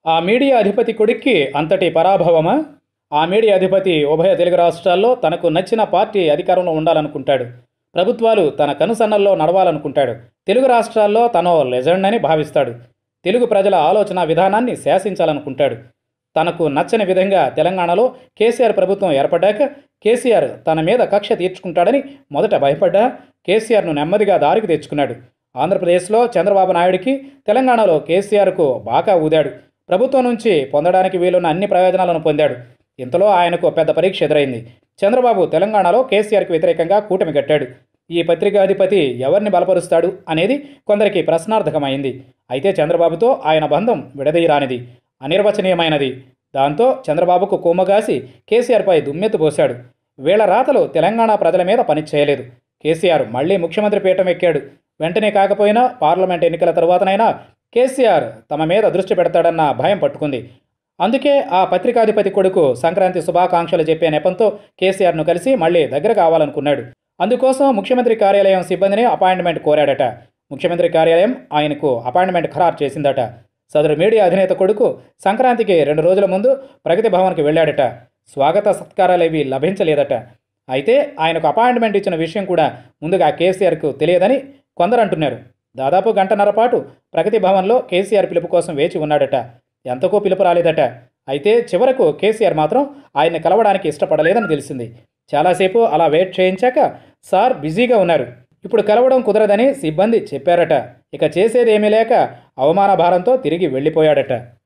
ఆ మీడియా అధిపతి కొడుక్కి అంతటి పరాభవమా ఆ మీడియా అధిపతి ఉభయ తెలుగు రాష్ట్రాల్లో తనకు నచ్చిన పార్టీ అధికారంలో ఉండాలనుకుంటాడు ప్రభుత్వాలు తన కనుసన్నల్లో నడవాలనుకుంటాడు తెలుగు రాష్ట్రాల్లో తనో లెజెండ్ అని భావిస్తాడు తెలుగు ప్రజల ఆలోచన విధానాన్ని శాసించాలనుకుంటాడు తనకు నచ్చని విధంగా తెలంగాణలో కేసీఆర్ ప్రభుత్వం ఏర్పడ్డాక కేసీఆర్ తన మీద కక్ష తీర్చుకుంటాడని మొదట భయపడ్డా కేసీఆర్ను నెమ్మదిగా దారికి తెచ్చుకున్నాడు ఆంధ్రప్రదేశ్లో చంద్రబాబు నాయుడికి తెలంగాణలో కేసీఆర్కు బాకా ఊదాడు ప్రభుత్వం నుంచి పొందడానికి వీలున్న అన్ని ప్రయోజనాలను పొందాడు ఇంతలో ఆయనకు పెద్ద పరీక్ష ఎదురైంది చంద్రబాబు తెలంగాణలో కేసీఆర్కి వ్యతిరేకంగా కూటమి కట్టాడు ఈ పత్రికాధిపతి ఎవరిని బలపరుస్తాడు అనేది కొందరికి ప్రశ్నార్థకమైంది అయితే చంద్రబాబుతో ఆయన బంధం విడదీయరానిది అనిర్వచనీయమైనది దాంతో చంద్రబాబుకు కొమ్మగాసి కేసీఆర్పై దుమ్మెత్తు పోశాడు వీళ్ళ రాతలు తెలంగాణ ప్రజల మీద పనిచేయలేదు కేసీఆర్ మళ్ళీ ముఖ్యమంత్రి పీఠం ఎక్కాడు వెంటనే కాకపోయినా పార్లమెంట్ ఎన్నికల తరువాతనైనా కేసీఆర్ తమ మీద దృష్టి పెడతాడన్న భయం పట్టుకుంది అందుకే ఆ పత్రికాధిపతి కొడుకు సంక్రాంతి శుభాకాంక్షలు చెప్పే నెపంతో కేసీఆర్ను కలిసి మళ్ళీ దగ్గర కావాలనుకున్నాడు అందుకోసం ముఖ్యమంత్రి కార్యాలయం సిబ్బందిని అపాయింట్మెంట్ కోరాడట ముఖ్యమంత్రి కార్యాలయం ఆయనకు అపాయింట్మెంట్ ఖరారు చేసిందట సదరు మీడియా అధినేత కొడుకు సంక్రాంతికి రెండు రోజుల ముందు ప్రగతి భవన్కి వెళ్ళాడట స్వాగత సత్కారాలేవి లభించలేదట అయితే ఆయనకు అపాయింట్మెంట్ ఇచ్చిన విషయం కూడా ముందుగా కేసీఆర్కు తెలియదని కొందరు అంటున్నారు దాదాపు గంటన్నర పాటు ప్రగతి భవన్లో కేసీఆర్ పిలుపు కోసం వేచి ఉన్నాడట ఎంతకో పిలుపు రాలేదట అయితే చివరకు కేసీఆర్ మాత్రం ఆయన్ని కలవడానికి ఇష్టపడలేదని తెలిసింది చాలాసేపు అలా వెయిట్ చేయించాక సార్ బిజీగా ఉన్నారు ఇప్పుడు కలవడం కుదరదని సిబ్బంది చెప్పారట ఇక చేసేది ఏమీ లేక అవమాన భారంతో తిరిగి వెళ్ళిపోయాడట